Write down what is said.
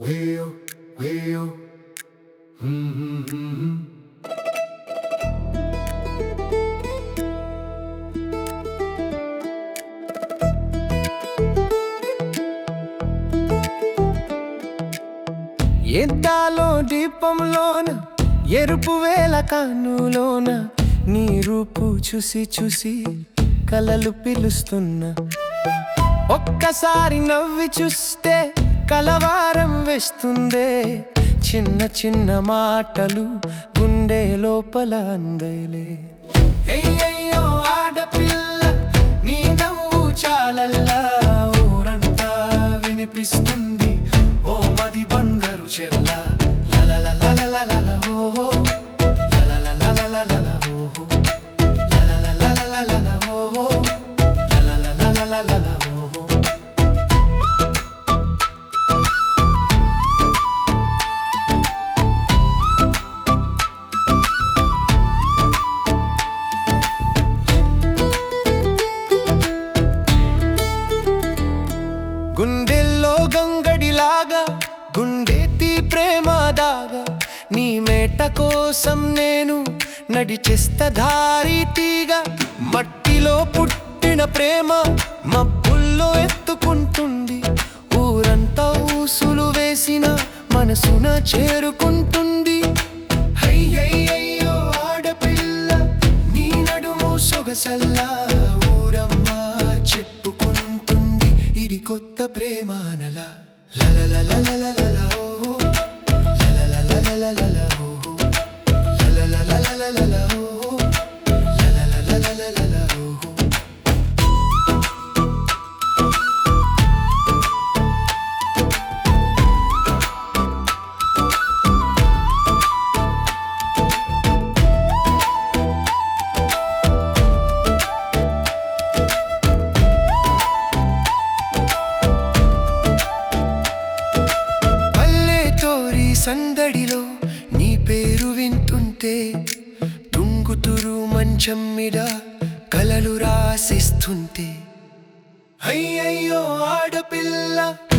Wheel, wheel. ఎంతాలో దీపంలోన ఎరుపు వేల కన్నులోన నీ రూపు చూసి చూసి కలలు పిలుస్తున్నా ఒక్కసారి నవ్వి చూస్తే కలవారం వేస్తుందే చిన్న చిన్న మాటలు గుండె లోపల అందేలే అయ్యయ్యో ఆడపిల్ల నీ నవ్వు చాలల్లా ఊరంతా వినిపిస్తుంది ఓ మది బంగారు చెల్ల లలలలలలలల ఓహో లలలలలలలల ఓహో లలలలలలలల ఓహో లలలలలలలల ఓహో గుండెల్లో గంగడిలాగా గుండెతి ప్రేమ దాగా నీ మేట కోసం నేను నడిచేస్త దారి తీగా మట్టిలో పుట్టిన ప్రేమ మబ్బుల్లో ఎత్తుకుంటుంది ఊరంతా ఊసులు వేసిన మనసున చేరుకుంటుంది అయ్యయ్యయ్యో ఆడపిల్ల నీ నడుము సొగసల్లా ఊరమ్మా చెప్పుకుంటుంది ఇది కొత్త ప్రేమానలా లలలలలలల ఓహో లలలలలలల ఓహో లలలలలలల ఓహో లలలలలలల ఓహో పల్లెటూరి సందడిలో నీ పేరు వింటుంటే తుంగుతురు మంచం మీద కలలు రాసిస్తుంటే అయ్యయ్యో ఆడపిల్ల